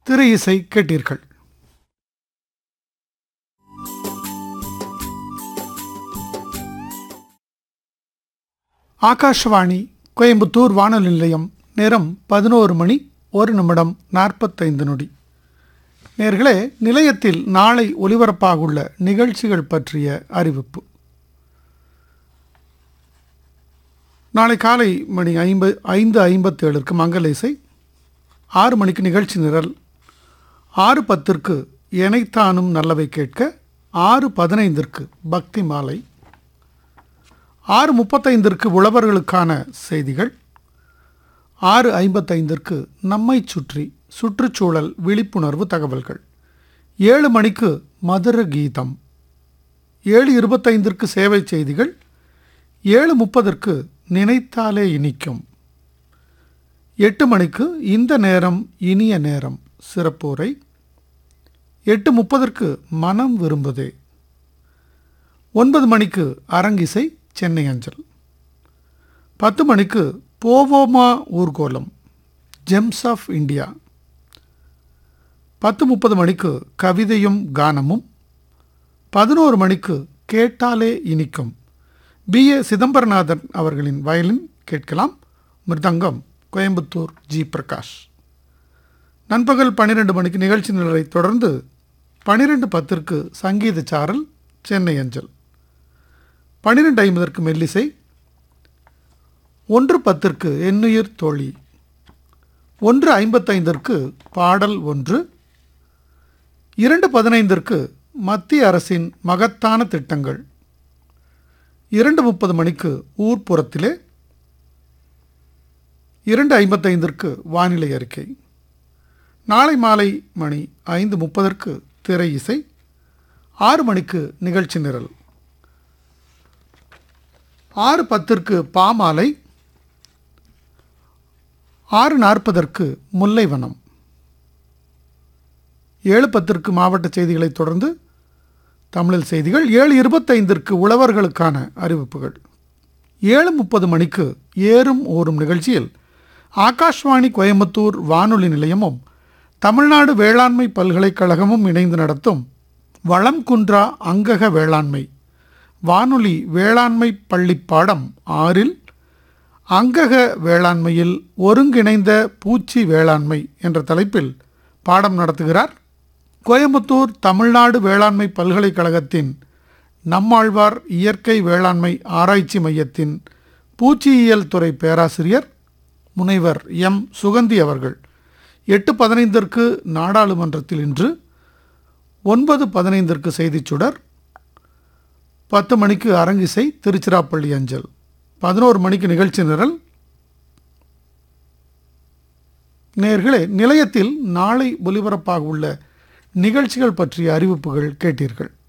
திரு இசை கேட்டீர்கள் ஆகாஷவாணி கோயம்புத்தூர் வானொலி நிலையம் நேரம் பதினோரு மணி ஒரு நிமிடம் நாற்பத்தைந்து நொடி நேர்களே நிலையத்தில் நாளை ஒலிபரப்பாகுள்ள நிகழ்ச்சிகள் பற்றிய அறிவிப்பு நாளை காலை மணி ஐம்ப ஐந்து ஐம்பத்தேழுக்கு மங்கள இசை ஆறு மணிக்கு நிகழ்ச்சி நிரல் ஆறு பத்திற்கு எனைத்தானும் நல்லவை கேட்க ஆறு பதினைந்திற்கு பக்தி மாலை ஆறு முப்பத்தைந்திற்கு உழவர்களுக்கான செய்திகள் ஆறு ஐம்பத்தைந்திற்கு நம்மை சுற்றி சுற்றுச்சூழல் விழிப்புணர்வு தகவல்கள் ஏழு மணிக்கு மதுர கீதம் ஏழு இருபத்தைந்திற்கு சேவை செய்திகள் ஏழு முப்பதற்கு நினைத்தாலே இனிக்கும் எட்டு மணிக்கு இந்த நேரம் இனிய நேரம் சிறப்புரை எட்டு முப்பதற்கு மனம் விரும்புதே ஒன்பது மணிக்கு அரங்கிசை சென்னை அஞ்சல் பத்து மணிக்கு போவோமா ஊர்கோலம் ஜெம்ஸ் ஆஃப் இந்தியா பத்து முப்பது மணிக்கு கவிதையும் கானமும் பதினோரு மணிக்கு கேட்டாலே இனிக்கும் பி ஏ சிதம்பரநாதன் அவர்களின் வயலின் கேட்கலாம் மிருதங்கம் கோயம்புத்தூர் ஜி பிரகாஷ் நண்பகல் பன்னிரெண்டு மணிக்கு நிகழ்ச்சி நிலை தொடர்ந்து பன்னிரெண்டு பத்திற்கு சங்கீத சாரல் சென்னை அஞ்சல் பன்னிரெண்டு ஐம்பதற்கு மெல்லிசை ஒன்று பத்திற்கு எண்ணுயிர் தோழி ஒன்று ஐம்பத்தைந்திற்கு பாடல் ஒன்று இரண்டு பதினைந்திற்கு மத்திய அரசின் மகத்தான திட்டங்கள் இரண்டு முப்பது மணிக்கு ஊர்ப்புறத்திலே இரண்டு ஐம்பத்தைந்திற்கு வானிலை அறிக்கை நாளை மாலை மணி ஐந்து முப்பதற்கு திரை இசை ஆறு மணிக்கு நிகழ்ச்சி நிரல் ஆறு பத்திற்கு பாமாலை ஆறு நாற்பதற்கு முல்லைவனம் ஏழு பத்திற்கு மாவட்ட செய்திகளை தொடர்ந்து தமிழில் செய்திகள் ஏழு இருபத்தைந்திற்கு உழவர்களுக்கான அறிவிப்புகள் ஏழு முப்பது மணிக்கு ஏறும் ஓரும் நிகழ்ச்சியில் ஆகாஷ்வாணி கோயம்புத்தூர் வானொலி நிலையமும் தமிழ்நாடு வேளாண்மை பல்கலைக்கழகமும் இணைந்து நடத்தும் வளம் குன்றா அங்கக வேளாண்மை வானொலி வேளாண்மை பள்ளி பாடம் ஆறில் அங்கக வேளாண்மையில் ஒருங்கிணைந்த பூச்சி வேளாண்மை என்ற தலைப்பில் பாடம் நடத்துகிறார் கோயம்புத்தூர் தமிழ்நாடு வேளாண்மை பல்கலைக்கழகத்தின் நம்மாழ்வார் இயற்கை வேளாண்மை ஆராய்ச்சி மையத்தின் பூச்சியியல் துறை பேராசிரியர் முனைவர் எம் சுகந்தி அவர்கள் எட்டு பதினைந்திற்கு நாடாளுமன்றத்தில் இன்று ஒன்பது பதினைந்திற்கு செய்திச் சுடர் பத்து மணிக்கு அரங்கிசை திருச்சிராப்பள்ளி அஞ்சல் பதினோரு மணிக்கு நிகழ்ச்சி நிரல் நேர்களே நிலையத்தில் நாளை ஒலிபரப்பாக உள்ள நிகழ்ச்சிகள் பற்றிய அறிவிப்புகள் கேட்டீர்கள்